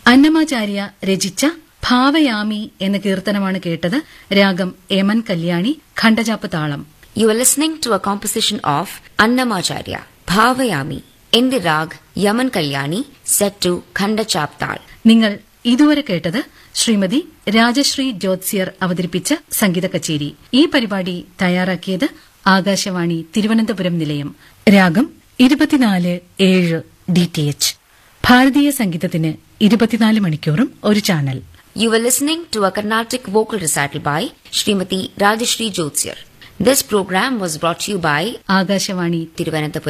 അന്നമാചാര്യ രചിച്ച ഭാവയാമി എന്ന കീർത്തനമാണ് കേട്ടത് രാഗം യമൻ കല്യാണി ഖണ്ഡജാപ്പ് താളം You are listening to a composition of Annamacharya, Bhavayami, in the rag Yaman Kalyani, set to Khanda Chaptal. നിങ്ങൾ ഇതുവരെ കേട്ടത് ശ്രീമതി രാജശ്രീ ജ്യോത്സ്യർ അവതരിപ്പിച്ച സംഗീത കച്ചേരി ഈ പരിപാടി തയ്യാറാക്കിയത് ആകാശവാണി തിരുവനന്തപുരം നിലയം രാഗം ഇരുപത്തിനാല് ഏഴ് ഡി ടി എച്ച് ഭാരതീയ സംഗീതത്തിന് ഇരുപത്തിനാല് മണിക്കൂറും ഒരു channel You were listening to a Carnatic vocal recital by Srimati Rajashri Jyotsir. This program was brought to you by Akashvani Tiruvananthapuram.